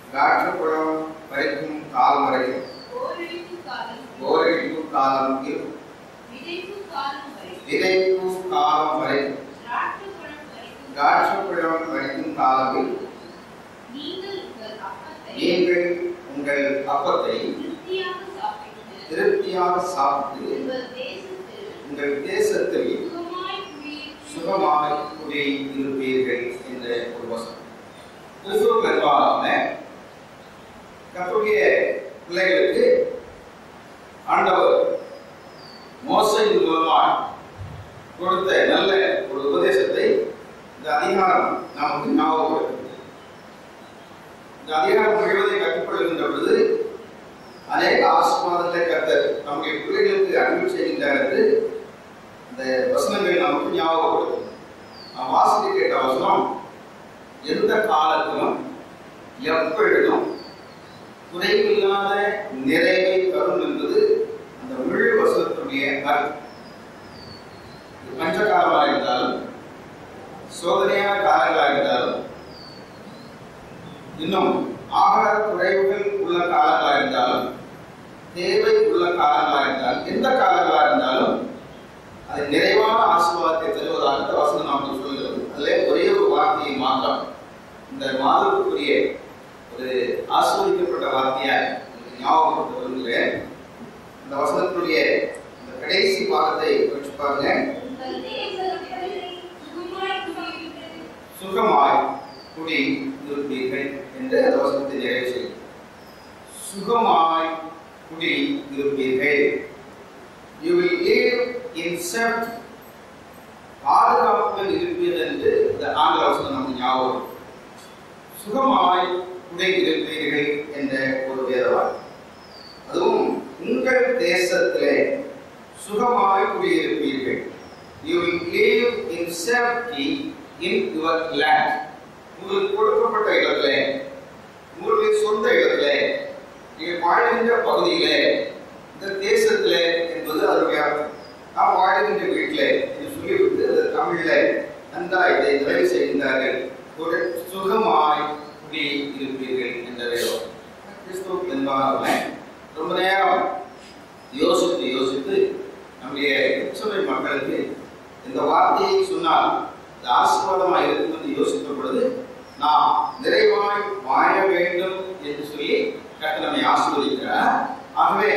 காற்றுப்புறம் வரைக்கும் காலம் வரைக்கும் ஓரழிப்பு காலம் ஓரழிப்பு காலம் இருக்கும் விதைப்பு காலம் வரை விதைப்பு காலம் வரைக்கும் திராட்சைப்பழம் வரைக்கும் காற்றுப்புறம் வரைக்கும் காலம் இருக்கும் நீங்கள் உங்கள் அப்பத்தை நீங்கள் உங்கள் அப்பத்தை திருப்தியாக சாப்பிட்டு திருப்தியாக சாப்பிட்டு உங்கள் தேசத்தில் உங்கள் தேசத்தில் சுகமாய் குடியிருக்கும் சுகமாய் குடியிருப்பீர்கள் என்ற ஒரு வசனம் கிறிஸ்துவ பெரும்பாலான கத்துடைய பிள்ளைகளுக்கு ஆண்டவர் மோசையின் மூலமாய் கொடுத்த நல்ல ஒரு உபதேசத்தை இந்த அதிகாரம் நமக்கு ஞாபகப்படுத்துகிறது இந்த அதிகாரம் முழுவதை கட்டுப்படுகின்ற பொழுது அநேக ஆசீர்வாதங்களை கர்த்தர் நம்முடைய பிள்ளைகளுக்கு அன்பு செய்கின்றார் என்று இந்த வசனங்கள் நமக்கு ஞாபகப்படுத்தும் நாம் வாசித்து கேட்ட வசனம் எந்த காலத்திலும் எப்பொழுதும் குறைவில்லாத நிறைவை தரும் என்பது அந்த முழு வசனத்துடைய அர்த்தம் இது பஞ்சகாலமாக இருந்தாலும் சோதனையான காலங்களாக இருந்தாலும் இன்னும் ஆகார குறைவுகள் உள்ள காலங்களாக இருந்தாலும் தேவை உள்ள காலங்களாக இருந்தாலும் எந்த காலங்களாக இருந்தாலும் அது நிறைவான ஆசீர்வாதத்தை தருவதாக இந்த வசனம் நமக்கு சொல்கிறது அதில் ஒரே ஒரு வார்த்தையை மாற்றம் இந்த மாதத்துக்குரிய ஒரு ஆஸ்வதிக்கப்பட்ட வார்த்தையாய் உங்களுக்கு ஞாபகப்படுத்த விரும்புகிறேன் இந்த வசனத்துடைய இந்த கடைசி பாகத்தை வச்சு பாருங்க உங்கள் தேசத்தில் சுகமாய் குடியிருக்கும் சுகமாய் குடி இருப்பீர்கள் என்று அந்த வசனத்தை நிறைவு செய்யும் சுகமாய் குடி இருப்பீர்கள் you will live in safety பாதுகாப்புடன் இருப்பீர்கள் என்று இந்த ஆங்கில வசனம் நமக்கு ஞாபகம் சுகமாய் குடி இருப்பீர்கள் என்ற ஒரு வேதவாள் அதுவும் உங்கள் தேசத்திலே சுகமாய் குடியிருப்பீர்கள் you will live in safety in your land உங்களுக்கு கொடுக்கப்பட்ட இடத்திலே உங்களுடைய சொந்த இடத்திலே நீங்கள் வாழ்கின்ற பகுதியிலே இந்த தேசத்திலே என்பது அதனுடைய அர்த்தம் நாம் வாழ்கின்ற வீட்டிலே என்று சொல்லிவிட்டு அது தமிழிலே நன்றா இதை நிறைவு செய்கின்றார்கள் ஒரு சுகமாய் குடி இருப்பீர்கள் என்ற வேதம் கிறிஸ்துவ என்பார்கள் ரொம்ப நேரம் யோசித்து யோசித்து நம்முடைய கிறிஸ்துவை மக்களுக்கு இந்த வார்த்தையை சொன்னால் இது ஆசீர்வாதமாக இருக்கும் என்று யோசித்த பொழுது நாம் நிறைவாய் வாழ வேண்டும் என்று சொல்லி கர்த்தர் நம்மை ஆசீர்வதிக்கிறார் ஆகவே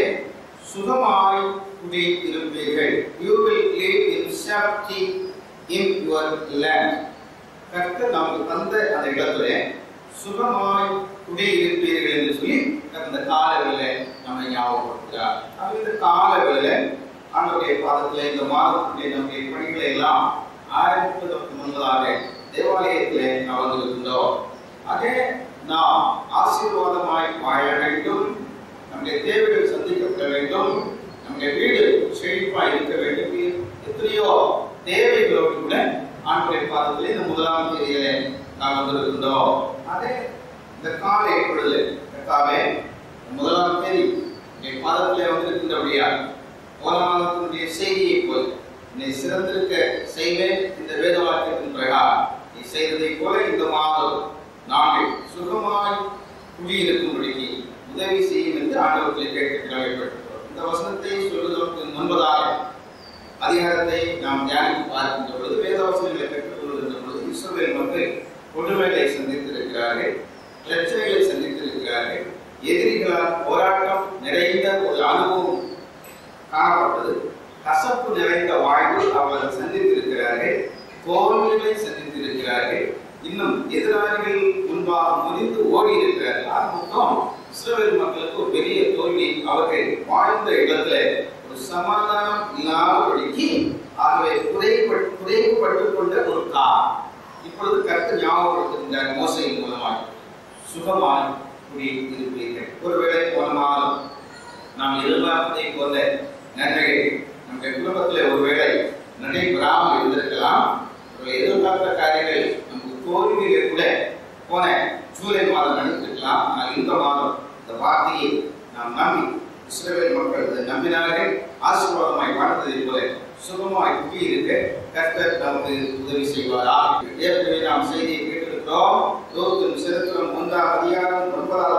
சுகமாய் குடி இருப்பீர்கள் you will live in safety in your land கர்த்தர் நமக்கு தந்த அந்த இடத்துல சுகமாய் குடி இருப்பீர்கள் என்று சொல்லி கர்த்தர் இந்த காலவெளியில நம்மை ஞாபகப்படுத்துகிறார் ஆக இந்த காலவெளியில ஆண்டவருடைய பாதத்திலே இந்த மாதத்துடைய நம்முடைய பணிகளை எல்லாம் ஆரம்பிப்பதற்கு முன்பதாக தேவாலயத்திலே நாம் வந்திருக்கின்றோம் ஆக நாம் ஆசீர்வாதமாய் வாழ வேண்டும் நம்முடைய தேவைகள் சந்திக்கப்பட வேண்டும் நம்முடைய வீடு செழிப்பாய் இருக்க வேண்டும் எத்தனையோ தேவைகளோடு கூட ஆண்டுடைய பாதத்திலே இந்த முதலாம் தேதியிலே நாம் வந்திருக்கின்றோம் அதே இந்த காலை பொழுது கர்த்தாவே முதலாம் தேதி என் பாதத்திலே வந்திருக்கின்றபடியா போன மாதத்தினுடைய செய்தியை போல் என்னை சிறந்திருக்க செய்வேன் இந்த வேத வாக்கியத்தின் பிரகாரம் நீ செய்ததை போல இந்த மாதம் நாங்கள் சுகமாய் குடியிருக்கும்படிக்கு உதவி செய்யும் என்று ஆண்டவர்களை கேட்க கடமைப்பட்டிருக்கிறோம் இந்த வசனத்தை சொல்வதற்கு முன்பதாக அதிகாரத்தை நாம் தியானித்து பார்க்கின்ற பொழுது வேத வசனங்களை பெற்றுக் கொள்கின்ற பொழுது இஸ்ரவேல் மக்கள் கொடுமைகளை சந்தித்திருக்கிறார்கள் பிரச்சனைகளை சந்தித்திருக்கிறார்கள் எதிரிகளால் போராட்டம் நிறைந்த ஒரு அனுபவம் காணப்பட்டது கசப்பு நிறைந்த வாழ்வு அவர்கள் சந்தித்திருக்கிறார்கள் தோல்விகளை சந்தித்திருக்கிறார்கள் இன்னும் எதிராளிகள் முன்பாக முறிந்து ஓடி இருக்கிறார்கள் ஆக மொத்தம் இஸ்ரவேல் மக்களுக்கு ஒரு பெரிய தோல்வி அவர்கள் வாழ்ந்த இடத்துல ஒரு சமாதானம் இல்லாதபடிக்கு ஆகவே குறைபட்டு குறைவுபட்டுக் கொண்ட ஒரு கார் இப்பொழுது கருத்து ஞாபகப்படுத்துகின்றார் மோசையின் மூலமாக சுகமாய் குடி இருப்பீர்கள் ஒருவேளை போனாலும் நாம் எதிர்பார்ப்பதை போல நன்மைகள் நம்முடைய குடும்பத்தில் ஒருவேளை நடைபெறாமல் இருந்திருக்கலாம் ஒரு எதிர்பார்த்த காரியங்கள் நமக்கு தோல்வியிலே கூட போன ஜூலை மாதம் நடந்திருக்கலாம் ஆனால் இந்த மாதம் இந்த வார்த்தையை நாம் நம்பி இஸ்ரவேல் மக்கள் இதை நம்பினார்கள் ஆசீர்வாதமாய் வாழ்ந்ததை போல சுகமாய் குடியிருக்க கர்த்தர் நமக்கு உதவி செய்வாரா ஏற்கனவே நாம் செய்தியை கேட்டிருக்கிறோம் லோகத்தின் சரித்திரம் ஒன்றாம் அதிகாரம் ஒன்பதாவது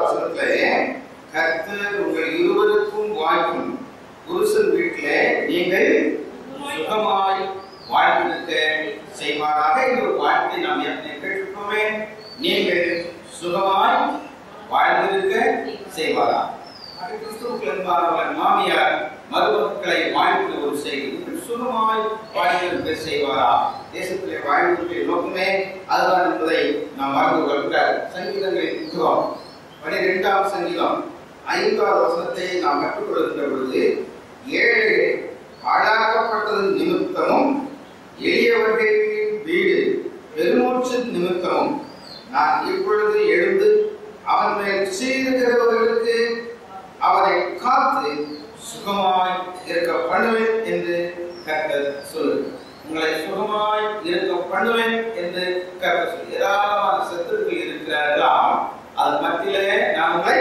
கர்த்தர் உங்கள் இருவருக்கும் வாய்க்கும் புருஷன் வீட்டிலே நீங்கள் சுகமாய் வாழ்ந்திருக்க செய்வாராக இந்த ஒரு வாழ்க்கை நாம் ஏற்கனவே கேட்டிருக்கோமே நீங்கள் சுகமாய் வாழ்ந்திருக்க செய்வாரா அது கிறிஸ்துவுக்கு என்பார்கள் மாமியார் மருமக்களை வாழ்ந்து ஒரு செய்தி நீங்கள் சுகமாய் வாழ்ந்திருக்க செய்வாரா தேசத்திலே வாழ்வதற்கு நோக்கமே அதுதான் என்பதை நாம் மறந்து கொள்கிறார் சங்கீதங்களின் புத்தகம் பனிரெண்டாம் சங்கீதம் ஐந்தாவது வசனத்தை நாம் கற்றுக்கொள்கின்ற பொழுது ஏழு பாழாக்கப்பட்டது நிமித்தமும் எளியவர்களின் வீடு பெருமூச்சு நிமித்தமும் நான் இப்பொழுது எழுந்து அவன் மேல் செய்திருக்கிறவர்களுக்கு அவரை காத்து சுகமாய் இருக்க பண்ணுவேன் என்று கர்த்தர் சொல்லு உங்களை சுகமாய் இருக்க பண்ணுவேன் என்று கர்த்தர் சொல்லு ஏராளமான சத்துருக்கள் இருக்கிறார்களாம் அது மத்தியிலே நான் உங்களை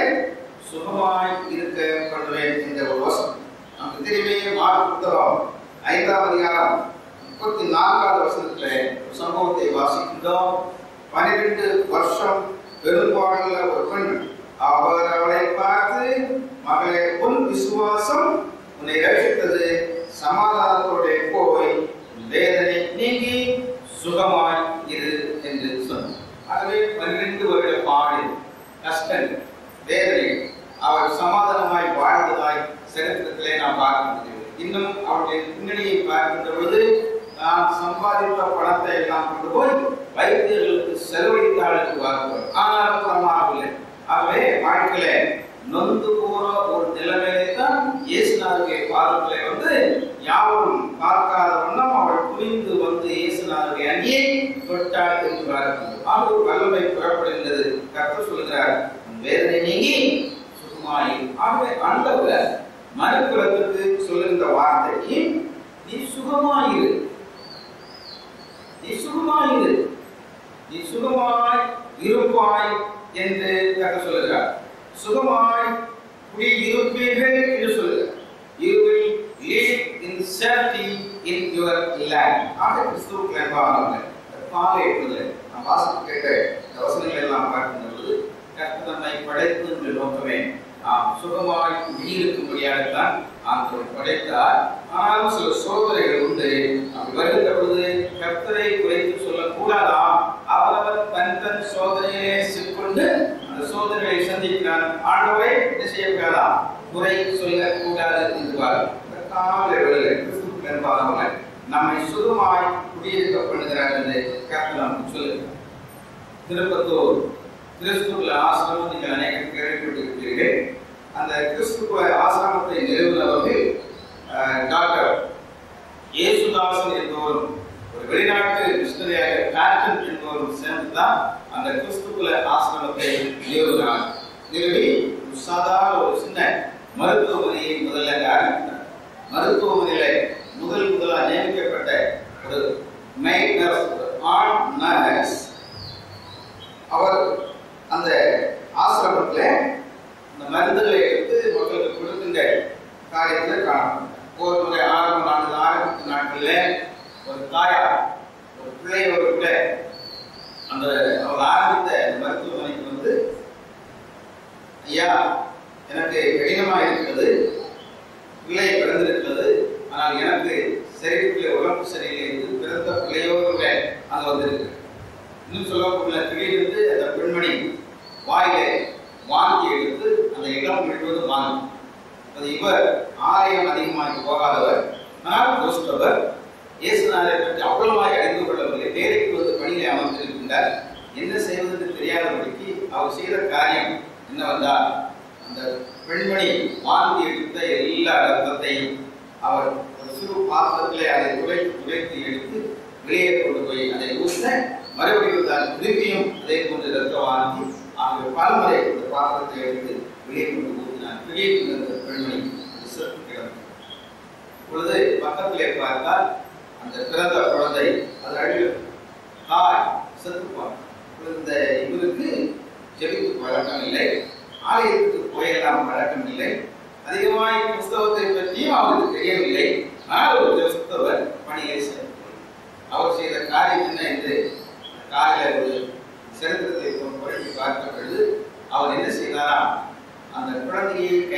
சுகமாய் இருக்க பண்ணுவேன் என்ற ஒரு வசனம் நமக்கு தெரியுமே மார்க் புத்தகம் ஐந்தாம் அதிகாரம் முப்பத்தி நான்காவது வசனத்திலே ஒரு சம்பவத்தை வாசிக்கின்றோம் பன்னிரண்டு வருஷம் பெரும்பாடுள்ள ஒரு பெண் அவர் அவளை பார்த்து மகளே உன் விசுவாசம் உன்னை ரட்சித்தது சமாதானத்தோட போய் வேதனை நீங்கி சுகமாய் இரு என்று சொன்னார் ஆகவே பன்னிரண்டு வருட பாடு கஷ்டம் வேதனை அவர் சமாதானமாய் வாழ்ந்ததாய் சரித்திரத்திலே நாம் பார்க்க முடியும் இன்னும் அவருடைய பின்னணியை பார்க்கின்ற பொழுது நான் சம்பாதித்த பணத்தை எல்லாம் கொண்டு போய் வைத்தியர்களுக்கு செலவழித்தாள் என்று பார்க்கிறோம் ஆனால் புறமாகவில்லை ஆகவே வாழ்க்கையில நொந்து போற ஒரு நிலைமையிலே தான் இயேசுநாதருடைய பாதத்திலே வந்து யாவரும் பார்க்காத வண்ணம் அவள் புரிந்து வந்து இயேசுநாதருடைய அணியை தொட்டாள் என்று பார்க்கிறோம் ஆக ஒரு வல்லமை புறப்படுகின்றது கர்த்தர் சொல்கிறார் "உன் வேதனை நீங்கி சுகமாயி ஆகவே ஆண்டவர் மறுபுறத்துக்கு சொல்லுகின்ற வார்த்தை நீ சுகமாயிரு நீ சுகமாயிரு நீ சுகமாய் இருப்பாய் என்று கர்த்தர் சொல்லுகிறார் சுகமாய் குடி இருப்பீர்கள் என்று சொல்லுகிறார் you will live in safety in your land ஆக கிறிஸ்துவுக்கு அன்பானவர்கள் காலை எழுதுதல் நாம் வாசித்து கேட்ட இந்த வசனங்களை எல்லாம் பார்க்கின்ற பொழுது கர்த்தர் நம்மை படைத்து என்ற நோக்கமே நாம் சுகமாய் குடியிருக்கும்படியாகத்தான் ஆண்டவர் படைத்தார் ஆனாலும் சில சோதனைகள் உண்டு அப்படி வருகின்ற பொழுது கர்த்தரை குறைத்து சொல்லக்கூடாதாம் அவரவர் தன் தன் சோதனையிலே சிக்கொண்டு அந்த சோதனைகளை சந்திக்கிறான் ஆண்டவரை என்ன செய்யக்கூடாதாம் குறை சொல்லக்கூடாது என்பார் இந்த கால வேளையிலே கிறிஸ்துவுக்கு அன்பானவர்கள் நம்மை சுகமாய் குடியிருக்க பண்ணுகிறார் என்று கர்த்தர் நமக்கு சொல்லுகிறார் திருப்பத்தூர் கிறிஸ்துவ ஆசிரமம் நீங்கள் அநேகம் கேள்விப்பட்டிருக்கிறீர்கள் அந்த கிறிஸ்துவ ஆசிரமத்தை நிறுவனவர்கள் அஹ், டாக்டர் இயேசுதாசன் என்பவரும் ஒரு வெளிநாட்டு மிஷனரியாக பேட்டன் என்பவரும் சேர்ந்து தான் அந்த கிறிஸ்துவ ஆசிரமத்தை நிறுவினார் நிறுவி ஒரு சாதாரண ஒரு சின்ன மருத்துவமனையை முதல்ல ஆரம்பித்தார் மருத்துவமனையில முதல் முதலாக நியமிக்கப்பட்ட ஒரு மெயின் நர்ஸ் ஒரு ஆண் நர்ஸ் அவர் அந்த ஆசிரமத்தில் அந்த மருந்துகளை எடுத்து மக்களுக்கு கொடுக்கின்ற காரியத்தில் காணப்பட்டார் ஒரு முறை ஆரம்ப நாட்கள் ஆரம்பித்த நாட்களில் ஒரு தாயார் ஒரு பிள்ளையோடு கூட அந்த அவர் ஆரம்பித்த அந்த மருத்துவமனைக்கு வந்து ஐயா எனக்கு கடினமா இருக்கிறது பிள்ளை பிறந்திருக்கிறது ஆனால் எனக்கு சரீரத்தில் உடம்பு சரியில்லை என்று பிறந்த பிள்ளையோடு கூட அங்கே வந்திருக்கு இன்னும் சொல்ல போகல திடீரென்று அந்த பெண்மணி வாயிலே வாங்கி எடுத்து அந்த இடம் முழுவதும் வாங்கி அது இவர் ஆலயம் அதிகமாக போகாதவர் ஆனால் கிறிஸ்தவர் இயேசுநாதரை பற்றி அவ்வளவாய் அறிந்து கொள்ளவில்லை வேலைக்கு வந்து பணியை அமர்ந்திருக்கின்றார் என்ன செய்வதென்று தெரியாதபடிக்கு அவர் செய்த காரியம் என்னவென்றால் அந்த பெண்மணி வாந்தி எடுத்த எல்லா ரத்தத்தையும் அவர் ஒரு சிறு பாத்திரத்திலே அதை துடைத்து துடைத்து எடுத்து வெளியே கொண்டு போய் அதை ஊச மறுபடியும் தான் திருப்பியும் அதே போன்று ரத்த வாந்தி ஆகிய பலமுறை இந்த பாத்திரத்தை எடுத்து வெளியே கொண்டு ஊற்றினார் திடீர்னு அந்த பெண்மணி அது செத்து கிடந்தது பொழுது பக்கத்திலே பார்த்தால் அந்த பிறந்த குழந்தை அது அழிவு தாய் செத்துப்பார் இந்த இவருக்கு ஜெபித்து பழக்கம் இல்லை ஆலயத்துக்கு போயெல்லாம் பழக்கம் இல்லை அதிகமாய் புஸ்தகத்தை பற்றியும் அவருக்கு தெரியவில்லை ஆனால் ஒரு கிறிஸ்தவர் பணியை செய்தார் அவர் செய்த காரியம் என்ன என்று காலையில் ஒரு சரித்திரத்தை புரட்டி பார்க்க பொழுது அவர் என்ன செய்தாராம் அந்த குழந்தையை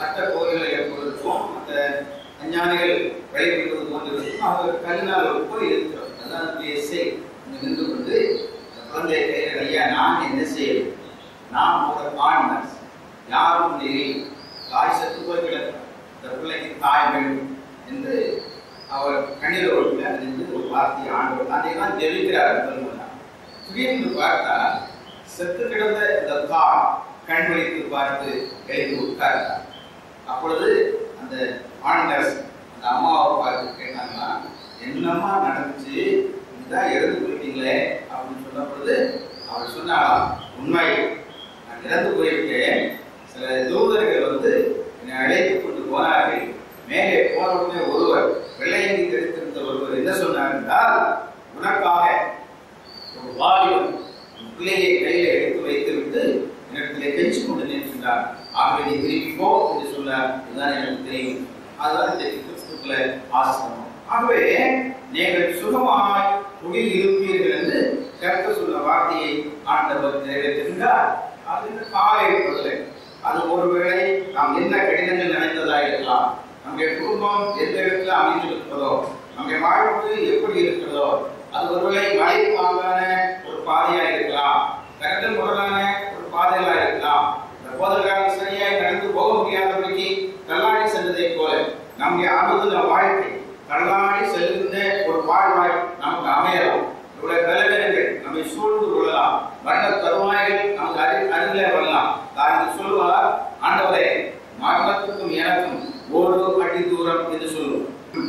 மற்ற கோயில்களை எப்பொழுதும் மற்ற அஞ்ஞானிகள் வழிபடுவது போன்று இருக்கும் அவர் கல்லினால் ஒரு கோயில் இருக்கிறோம் அதான் எஸ்ஐ நின்று கொண்டு அந்த குழந்தை கையில் ஐயா நான் என்ன செய்யணும் நான் ஒரு ஆண்மன் யாரும் நெறி தாய் செத்து போய் கிடக்கும் இந்த பிள்ளைக்கு தாய் வேண்டும் என்று அவர் கண்ணீரோடு நின்று ஒரு வார்த்தை ஆண்டவர் அதை தான் ஜெபிக்கிறார் சொல்லுவார் திடீர்னு பார்த்தா செத்து கிடந்த இந்த தாய் கண் விழித்து பார்த்து எழுதி உட்கார்ந்தார் அப்பொழுது அந்த ஆண்டர் அந்த அம்மாவை பார்த்து கேட்டாங்களா என்னம்மா நடந்துச்சு இதான் இறந்து போயிட்டீங்களே அப்படின்னு சொன்ன பொழுது அவர் சொன்னாலாம் உண்மை நான் இறந்து போயிருக்கேன் சில தூதர்கள் வந்து என்னை அழைத்து கொண்டு போனார்கள் மேலே போன உடனே ஒருவர் வெள்ளையங்கி தெரிந்திருந்த ஒருவர் என்ன சொன்னார் என்றால் உனக்காக ஒரு வாலிபன் உன் பிள்ளையை கையில எடுத்து வைத்து விட்டு என்னிடத்திலே கெஞ்சி கொண்டு நிற்கின்றார் ஆகவே நீ திரும்பி போ என்று சொன்னார் இதுதான் எனக்கு தெரியும் அதுதான் இந்த கிறிஸ்துக்குள்ள ஆசிரமம் ஆகவே நீங்கள் சுகமாய் குடில் இருப்பீர்கள் என்று கருத்து சொன்ன வார்த்தையை ஆண்டவர் நிறைவேற்றுகின்றார் அது இந்த காலை பதிலை அது ஒருவேளை நாம் என்ன கடினங்கள் நினைத்ததா இருக்கலாம் நம்முடைய குடும்பம் எந்த இடத்துல அமைந்திருக்கிறதோ நம்முடைய வாழ்வு எப்படி இருக்கிறதோ அது ஒருவேளை மழை பாங்கான ஒரு பாதையா இருக்கலாம் கரண்டல் முரலான ஒரு பாதைகளா இருக்கலாம் இந்த போதல்காரன் சரியாய் நடந்து போக முடியாதபடிக்கு தள்ளாடி சென்றதை போல நம்முடைய அனுதின வாழ்க்கை தள்ளாடி செல்கின்ற ஒரு வாழ்வாய் நமக்கு அமையலாம் இவ்வளவு பலவீனங்கள் நம்மை சூழ்ந்து கொள்ளலாம் மரண தருவாய்கள் நமக்கு அரு அருகிலே வரலாம் தாங்கள் சொல்லுவார் ஆண்டவரே மரணத்துக்கும் எனக்கும் ஒரு அடி தூரம் என்று சொல்லுவோம்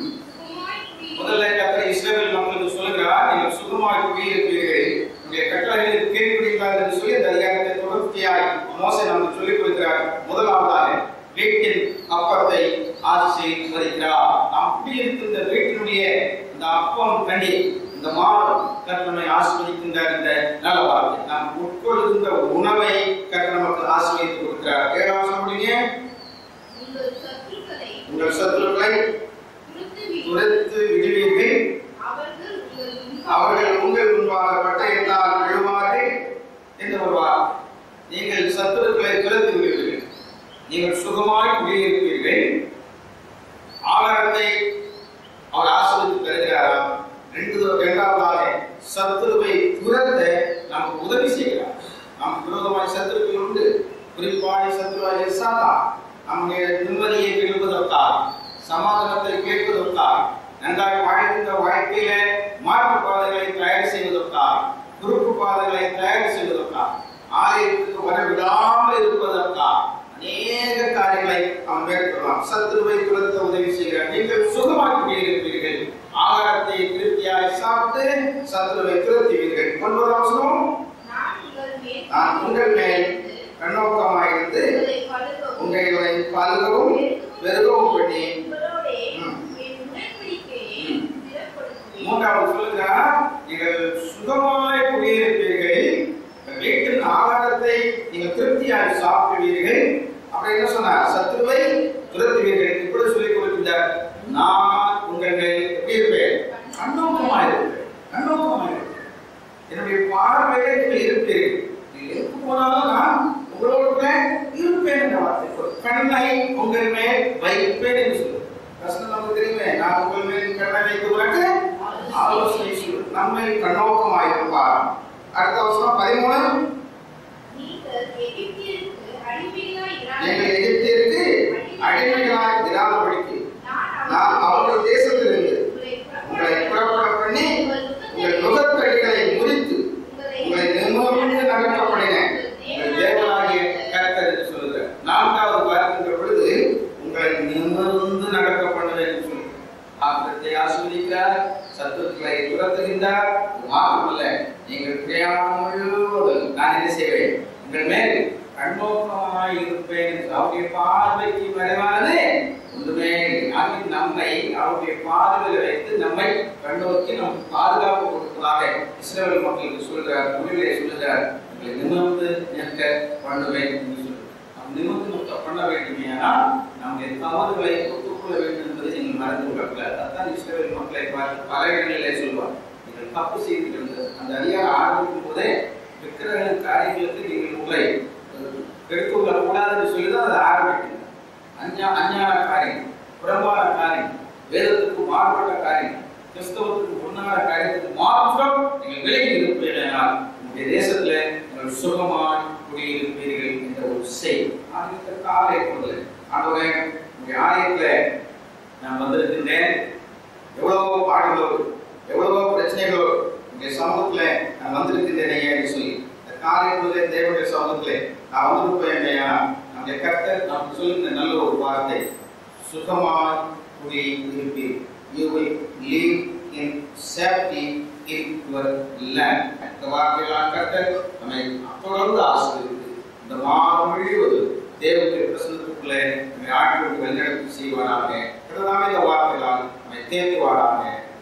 முதல்ல கத்தரை இஸ்ரவேல் மக்களுக்கு சொல்லுகிறார் நீங்கள் சுகமாய் குடியிருப்பீர்கள் உங்களுடைய கட்டளைகளுக்கு கீழ்ப்படிந்தார் என்று சொல்லி அந்த அதிகாரத்தை தொடர்ச்சியாய் மோசை நமக்கு சொல்லிக் கொடுக்கிறார் முதலாவதாக வீட்டின் அப்பத்தை ஆசீர்வதிக்கிறார் நாம் குடியிருக்கின்ற வீட்டினுடைய இந்த அப்பம் கண்டி இந்த மாதம் கர்த்தனை ஆசீர்வதிக்கின்றார் இந்த நல்ல வார்த்தை நாம் உட்கொள்கின்ற உணவை கர்த்தர் நமக்கு ஆசீர்வதித்து கொடுக்கிறார் ஏழாம் சொல்றீங்க உங்கள் சத்துருக்களை உங்கள் சத்துருக்களை துரத்துவீர்கள். துரத்து விடுவீர்கள் அவர்கள் உங்கள் முன்பாக அவர்கள் உங்கள் முன்பாக பட்டயத்தால் விழுவார்கள் என்று வருவார் நீங்கள் சத்துருக்களை துரத்தி விடுவீர்கள் நீங்கள் சுகமாய் குடியிருப்பீர்கள் ஆகாரத்தை அவர் ஆசிரியத்து தருகிறாராம் ரெண்டு இரண்டாவதாக சத்துருவை துரத்த நமக்கு உதவி செய்கிறார் நமக்கு விரோதமாய் சத்துருக்கள் உண்டு குறிப்பாய் சத்துருவாய் சாதா நம்முடைய நிம்மதியை கெடுப்பதற்காக சமாதானத்தை கேட்பதற்காக நன்றாய் வாழ்கின்ற வாழ்க்கையில மாற்று பாதைகளை தயார் செய்வதற்காக குறுக்கு பாதைகளை தயார் செய்வதற்காக ஆலயத்துக்கு வர விடாமல் இருப்பதற்காக அநேக காரியங்களை அவன் மேற்கொள்ளலாம் சத்துருவை துரத்த உதவி செய்கிறார் நீங்கள் சுகமாக்கி இருப்பீர்கள் ஆகாரத்தை திருப்தியாய் சாப்பிட்டு சத்துருவை துரத்துவீர்கள் ஒன்பதாம் வசனம் நான் உங்கள் மேல் நான் உங்கள் மேல் கண்ணோக்கமாயிருந்து உங்களை பழுகவும் உங்களை பல்கவும் பெருகவும் பண்ணி உங்களோடே ம். என் உடன்படிக்கையை ம். ஸ்திரப்படுத்துவேன். மூன்றாவது சொல்லுகிறார் நீங்கள் சுகமாய் குடியிருப்பீர்கள் உங்கள் வீட்டின் ஆகாரத்தை நீங்கள் திருப்தியாய் சாப்பிடுவீர்கள் அப்புறம் என்ன சொன்னார் சத்துருவை துரத்துவீர்கள் இப்படி சொல்லிக் கொடுக்கின்றார் நான் உங்கள் மேல் எப்படி இருப்பேன் கண்ணோக்கமாய் இருப்பேன் கண்ணோக்கமாய் இருப்பேன் என்னுடைய பார்வையில நீங்கள் இருப்பீர்கள் நீங்கள் எங்கு போனாலும் நான் உங்களோடு கூட இருப்பேன் என்ற வார்த்தை ஒரு கண்ணை உங்கள் மேல் வைப்பேன் என்று சொல்லுவேன் கஷ்டம் நமக்கு தெரியுமே நான் உங்கள் மேல் கண்ணை வைத்து உனக்கு ஆலோசனை சொல்லுவேன் நம்மை கண்ணோக்கமாயிருப்பார் அடுத்த வருஷம் பதிமூணு நீங்கள் எகிப்தியருக்கு அடிமைகளாய் நீங்கள் இராமல் எகிப்திற்கு அடிமைகளாய் இராதபடிக்கு நான் அவர்கள் தேசத்திலிருந்து உங்களை புறப்பட பண்ணி உங்கள் நுகத்தடிகளை முறித்து உங்களை நிமிர்ந்து நடக்கப்படினேன் உங்கள் தேவனாகிய கர்த்தர் என்று சொல்லுகிறார் நான்காவது பார்க்கின்ற பொழுது உங்களை நிமிர்ந்து நடக்க பண்ணுவேன் என்று சொல்லுகிறார் ஆத்திரத்தை ஆஸ்வதிக்கிறார் சத்துருக்களை துரத்துகின்றார் இது மாத்திரமல்ல நீங்கள் பிரயாணம் முழுவதும் நான் என்ன செய்வேன் உங்கள் மேல் கண்ணோக்கமாய் இருப்பேன் என்று அவருடைய பார்வைக்கு மறைவானது ஒன்றுமே இல்லை. ஆகிய நம்மை அவருடைய பார்வையில் வைத்து நம்மை கண்ணோக்கி நமக்கு பாதுகாப்பு கொடுப்பதாக இஸ்ரேல் மக்களுக்கு சொல்கிறார் மொழியிலே சொல்லுகிறார் உங்களை நிமிர்ந்து நிற்க பண்ணுவேன் என்று சொல்லுகிறார் நாம் நிமிர்ந்து நிற்க பண்ண வேண்டுமே ஆனால் நம்முடைய தவறுகளை ஒத்துக்கொள்ள வேண்டும் என்பதை நீங்கள் மறந்து விடக்கூடாது அதான் இஸ்ரேல் மக்களை பார்த்து பல இடங்களிலே சொல்வார் நீங்கள் தப்பு செய்திருந்தது அந்த அதிகாரம் ஆரம்பிக்கும் போதே விக்கிரக காரியங்களுக்கு நீங்கள் உங்களை கெடுத்து கொள்ளக்கூடாது என்று சொல்லி தான் அதை ஆரம்பிக்கணும் அஞ்ஞா அஞ்ஞான காரியம் புறம்பான காரியம் வேதத்துக்கு மாறுபட்ட காரியம் கிறிஸ்தவத்துக்கு முன்னான காரியத்துக்கு மாற்றம் நீங்கள் விலகி இருப்பீர்கள் உங்களுடைய தேசத்துல நீங்கள் சுகமாய் குடியிருப்பீர்கள் என்ற ஒரு செய்தி ஆதிக்கத்திற்கு ஆலயத்தில் ஆண்டவரே உங்களுடைய ஆலயத்துல நான் வந்திருக்கின்றேன் எவ்வளவோ பாடுகளோ எவ்வளவோ பிரச்சனைகளோ உங்களுடைய சமூகத்துல நான் வந்திருக்கின்றேனே என்று சொல்லி இந்த காலைக்குள்ளே தேவனுடைய சமூகத்திலே நான் வந்திருப்பேன் நம்முடைய கர்த்தர் நமக்கு சொல்லுகிற நல்ல ஒரு வார்த்தை சுகமாய் குடி இருப்பீர் you will live in safety in your land இந்த வார்த்தைகளால் கர்த்தர் நம்மை தொடர்ந்து ஆசிரியருக்கு இந்த மாதம் முழுவதும் தேவனுடைய பிரசனத்துக்குள்ளே நம்மை ஆட்களுக்கு வழிநடத்தி செய்வாராக கடலாக இந்த வார்த்தைகளால் நம்மை தேர்வாராக